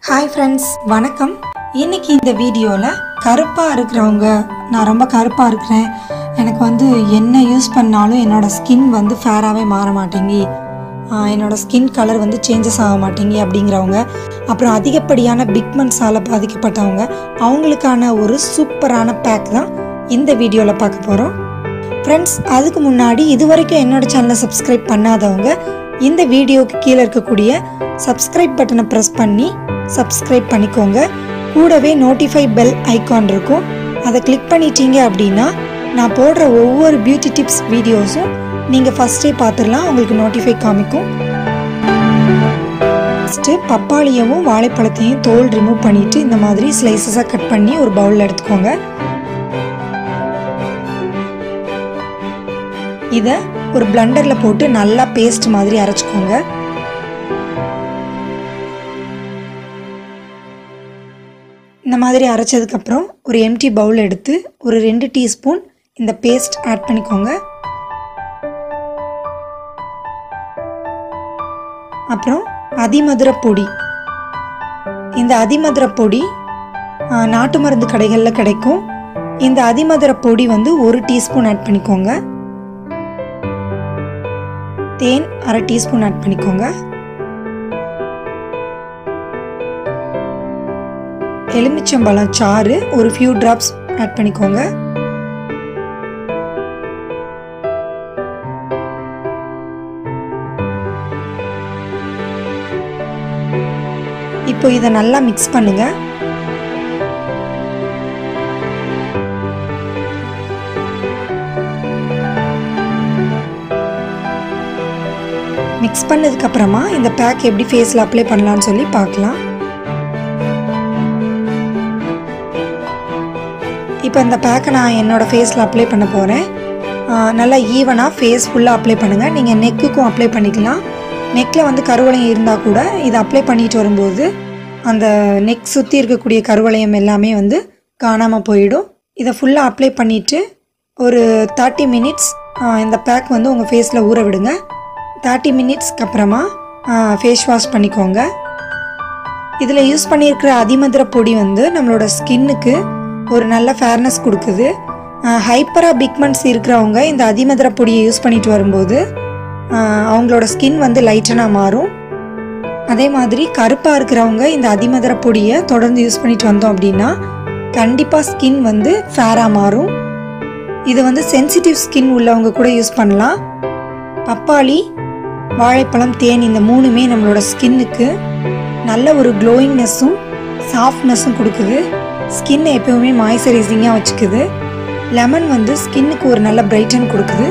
hi friends வணக்கம் இன்னைக்கு இந்த வீடியோவில் கருப்பாக இருக்கிறவங்க நான் ரொம்ப கருப்பாக இருக்கிறேன் எனக்கு வந்து என்ன யூஸ் பண்ணாலும் என்னோட ஸ்கின் வந்து ஃபேராகவே மாற மாட்டேங்கி ஆஹ் என்னோட ஸ்கின் கலர் வந்து சேஞ்சஸ் ஆக மாட்டேங்கி அப்படிங்கிறவங்க அப்புறம் அதிகப்படியான பிக்மெண்ட்ஸால் பாதிக்கப்பட்டவங்க அவங்களுக்கான ஒரு சூப்பரான பேக் தான் இந்த வீடியோவில் பார்க்க போகிறோம் ஃப்ரெண்ட்ஸ் அதுக்கு முன்னாடி இது வரைக்கும் என்னோட சேனலை சப்ஸ்கிரைப் பண்ணாதவங்க இந்த வீடியோக்கு கீழே இருக்கக்கூடிய சப்ஸ்கிரைப் பட்டனை ப்ரெஸ் பண்ணி சப்ஸ்கிரைப் பண்ணிக்கோங்க கூடவே நோட்டிஃபை பெல் ஐகான் இருக்கும் அதை கிளிக் பண்ணிட்டீங்க அப்படின்னா நான் போடுற ஒவ்வொரு பியூட்டி டிப்ஸ் வீடியோஸும் நீங்கள் ஃபஸ்ட்டே பார்த்துடலாம் உங்களுக்கு நோட்டிஃபை காமிக்கும் ஃபஸ்ட்டு பப்பாளியவும் வாழைப்பழத்தையும் தோல் ரிமூவ் பண்ணிவிட்டு இந்த மாதிரி ஸ்லைசஸாக கட் பண்ணி ஒரு பவுலில் எடுத்துக்கோங்க இதை ஒரு பிளண்டரில் போட்டு நல்லா பேஸ்ட் மாதிரி அரைச்சிக்கோங்க இந்த மாதிரி அரைச்சதுக்கப்புறம் ஒரு எம்டி பவுல் எடுத்து ஒரு ரெண்டு டீஸ்பூன் இந்த பேஸ்ட் ஆட் பண்ணிக்கோங்க அப்புறம் அதிமதுர பொடி இந்த அதிமதுர பொடி ஆ, நாட்டு மருந்து கடைகளில் கிடைக்கும் இந்த அதிமதுர பொடி வந்து ஒரு டீஸ்பூன் ஆட் பண்ணிக்கோங்க தேன் அரை டீஸ்பூன் ஆட் பண்ணிக்கோங்க எலுமிச்சம்பழம் சாறு ஒரு ஃபியூ டிராப்ஸ் ஆட் பண்ணிக்கோங்க இப்போ இதை நல்லா மிக்ஸ் பண்ணுங்க மிக்ஸ் பண்ணதுக்கு அப்புறமா இந்த பேக் எப்படி ஃபேஸில் அப்ளை பண்ணலாம்னு சொல்லி பார்க்கலாம் இப்போ இந்த பேக்கை நான் என்னோட ஃபேஸில் அப்ளை பண்ண போகிறேன் நல்லா ஈவனாக ஃபேஸ் ஃபுல்லாக அப்ளை பண்ணுங்கள் நீங்கள் நெக்குக்கும் அப்ளை பண்ணிக்கலாம் நெக்கில் வந்து கருவளையம் இருந்தால் கூட இதை அப்ளை பண்ணிட்டு வரும்போது அந்த நெக் சுற்றி இருக்கக்கூடிய கருவளையம் எல்லாமே வந்து காணாமல் போயிடும் இதை ஃபுல்லாக அப்ளை பண்ணிவிட்டு ஒரு தேர்ட்டி மினிட்ஸ் இந்த பேக் வந்து உங்கள் ஃபேஸில் ஊற விடுங்க தேர்ட்டி மினிட்ஸ்க்கு அப்புறமா ஃபேஸ் வாஷ் பண்ணிக்கோங்க இதில் யூஸ் பண்ணியிருக்கிற அதிமதுர பொடி வந்து நம்மளோட ஸ்கின்னுக்கு ஒரு நல்ல ஃபேர்னஸ் கொடுக்குது ஹைப்பராக பிக்மெண்ட்ஸ் இருக்கிறவங்க இந்த அதிமதுர பொடியை யூஸ் பண்ணிட்டு வரும்போது ஆஹ், அவங்களோட ஸ்கின் வந்து லைட்டனாக மாறும் அதே மாதிரி கருப்பாக இருக்கிறவங்க இந்த அதிமதுர பொடியை தொடர்ந்து யூஸ் பண்ணிட்டு வந்தோம் அப்படின்னா கண்டிப்பாக ஸ்கின் வந்து ஃபேராக மாறும் இது வந்து சென்சிட்டிவ் ஸ்கின் உள்ளவங்க கூட யூஸ் பண்ணலாம் பப்பாளி வாழைப்பழம் தேன் இந்த மூணுமே நம்மளோட ஸ்கின்னுக்கு நல்ல ஒரு க்ளோயிங்னஸும் சாஃப்ட்னஸும் கொடுக்குது ஸ்கின்னை எப்பவுமே மாய்ஸ்சரைசிங்காக வச்சுக்குது லெமன் வந்து ஸ்கின்னுக்கு ஒரு நல்ல பிரைட்டன் கொடுக்குது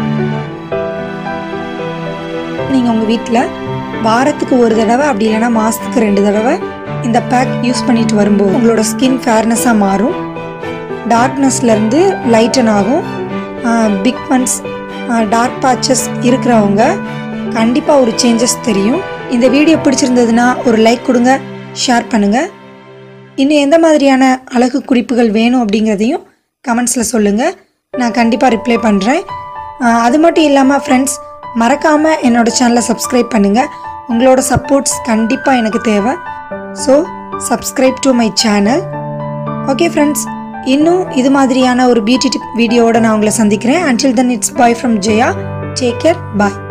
நீங்கள் உங்கள் வீட்டில் வாரத்துக்கு ஒரு தடவை அப்படி இல்லைன்னா மாதத்துக்கு ரெண்டு தடவை இந்த பேக் யூஸ் பண்ணிட்டு வரும்போது உங்களோட ஸ்கின் ஃபேர்னஸாக மாறும் டார்க்னஸ்லேருந்து லைட்டன் ஆகும் பிக்மெண்ட்ஸ் டார்க் பேச்சஸ் இருக்கிறவங்க கண்டிப்பாக ஒரு சேஞ்சஸ் தெரியும் இந்த வீடியோ பிடிச்சிருந்ததுன்னா ஒரு லைக் கொடுங்க ஷேர் பண்ணுங்கள் இன்னும் எந்த மாதிரியான அழகு குறிப்புகள் வேணும் அப்படிங்கிறதையும் கமெண்ட்ஸில் சொல்லுங்கள் நான் கண்டிப்பாக ரிப்ளை பண்ணுறேன் அது மட்டும் இல்லாமல் ஃப்ரெண்ட்ஸ் மறக்காமல் என்னோட சேனலை சப்ஸ்கிரைப் பண்ணுங்கள் உங்களோட சப்போர்ட்ஸ் கண்டிப்பாக எனக்கு தேவை so subscribe to my channel okay friends இன்னும் இது மாதிரியான ஒரு பியூட்டி டிப் வீடியோவோட நான் உங்களை சந்திக்கிறேன் until then it's bye from Jaya take care bye